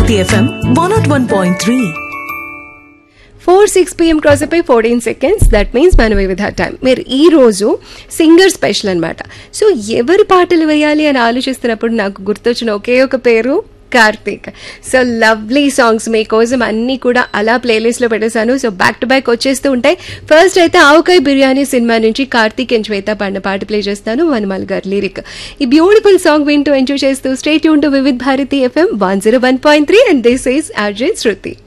Bharati FM one nought one point three four six PM cross అయిపోయి fourteen seconds that means మన Vividh time మీరు ఈ రోజు సింగర్ స్పెషల్ అన్నమాట సో ఎవరి పాటలు వేయాలి అని ఆలోచిస్తున్నప్పుడు నాకు గుర్తొచ్చిన ఒకే ఒక పేరు కార్తీక్ సో లవ్లీ సాంగ్స్ మీకోసం అన్నీ కూడా అలా ప్లేలిస్ట్లో పెట్టేశాను సో బ్యాక్ టు బ్యాక్ వచ్చేస్తూ ఉంటాయి ఫస్ట్ అయితే ఆవకాయ బిర్యానీ సినిమా నుంచి కార్తీక్ అండ్ శ్వేత పాడిన పాట ప్లే చేస్తాను వనమాల్ గారి లిరిక్ ఈ బ్యూటిఫుల్ సాంగ్ వింటూ ఎంజాయ్ చేస్తూ స్టేట్ యూన్ to Vividh Bharati FM one zero one point three and this is RJ Shruti